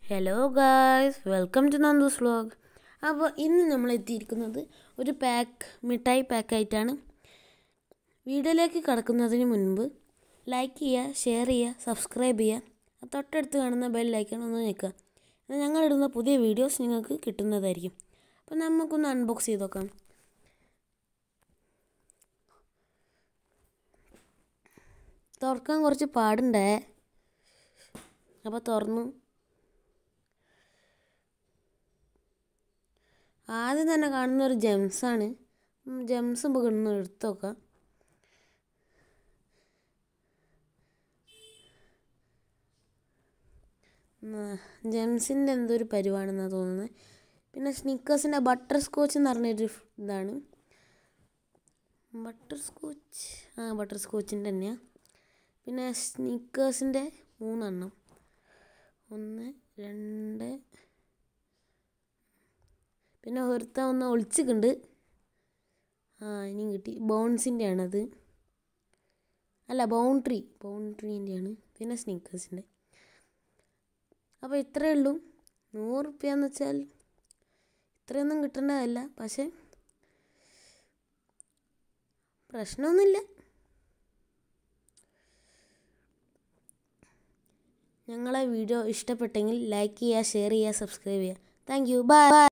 hello guys welcome to Nandu's vlog അപ്പോൾ ഇന്ന് നമ്മൾ എത്തിയിരിക്കുന്നത് ഒരു പാക്ക് മിഠായി പാക്കായിട്ടാണ് വീഡിയോയിലേക്ക് കടക്കുന്നതിന് മുൻപ് ലൈക്ക് ചെയ്യുക ഷെയർ ചെയ്യുക സബ്സ്ക്രൈബ് ചെയ്യുക തൊട്ടടുത്ത് കാണുന്ന ബെൽ ലൈക്കൺ ഒന്ന് ഞെക്കുക എന്നാൽ ഞങ്ങളിടുന്ന പുതിയ വീഡിയോസ് നിങ്ങൾക്ക് കിട്ടുന്നതായിരിക്കും അപ്പോൾ നമുക്കൊന്ന് അൺബോക്സ് ചെയ്ത് നോക്കാം തുറക്കാൻ കുറച്ച് പാടുണ്ടേ അപ്പോൾ തുറന്നു ആദ്യം തന്നെ കാണുന്ന ഒരു ജെംസാണ് ജെംസ് നമുക്ക് ഒന്ന് എടുത്തു നോക്കാം ജെംസിൻ്റെ എന്തോ ഒരു പരിവാണെന്നാണ് തോന്നുന്നത് പിന്നെ സ്നിക്കേഴ്സിൻ്റെ ബട്ടർ സ്കോച്ച് എന്ന് പറഞ്ഞൊരു ഇതാണ് ബട്ടർ സ്കോച്ച് ആ ബട്ടർ സ്കോച്ചിൻ്റെ തന്നെയാണ് പിന്നെ സ്നിക്കേഴ്സിൻ്റെ മൂന്നെണ്ണം ഒന്ന് രണ്ട് പിന്നെ ഒരുത്ത ഒന്ന് ഒളിച്ചിട്ടുണ്ട് ആ ഇനിയും കിട്ടി ബോൺസിൻ്റെ ആണത് അല്ല ബൗണ്ട്രി ബൗണ്ട്രീൻ്റെയാണ് പിന്നെ സ്നീക്കേഴ്സിൻ്റെ അപ്പോൾ ഇത്രയേ ഉള്ളൂ നൂറ് റുപ്യാന്ന് വെച്ചാൽ ഇത്രയൊന്നും കിട്ടേണ്ടതല്ല പക്ഷേ പ്രശ്നമൊന്നുമില്ല ഞങ്ങളെ വീഡിയോ ഇഷ്ടപ്പെട്ടെങ്കിൽ ലൈക്ക് ചെയ്യുക ഷെയർ ചെയ്യുക സബ്സ്ക്രൈബ് ചെയ്യുക താങ്ക് യു ബൈ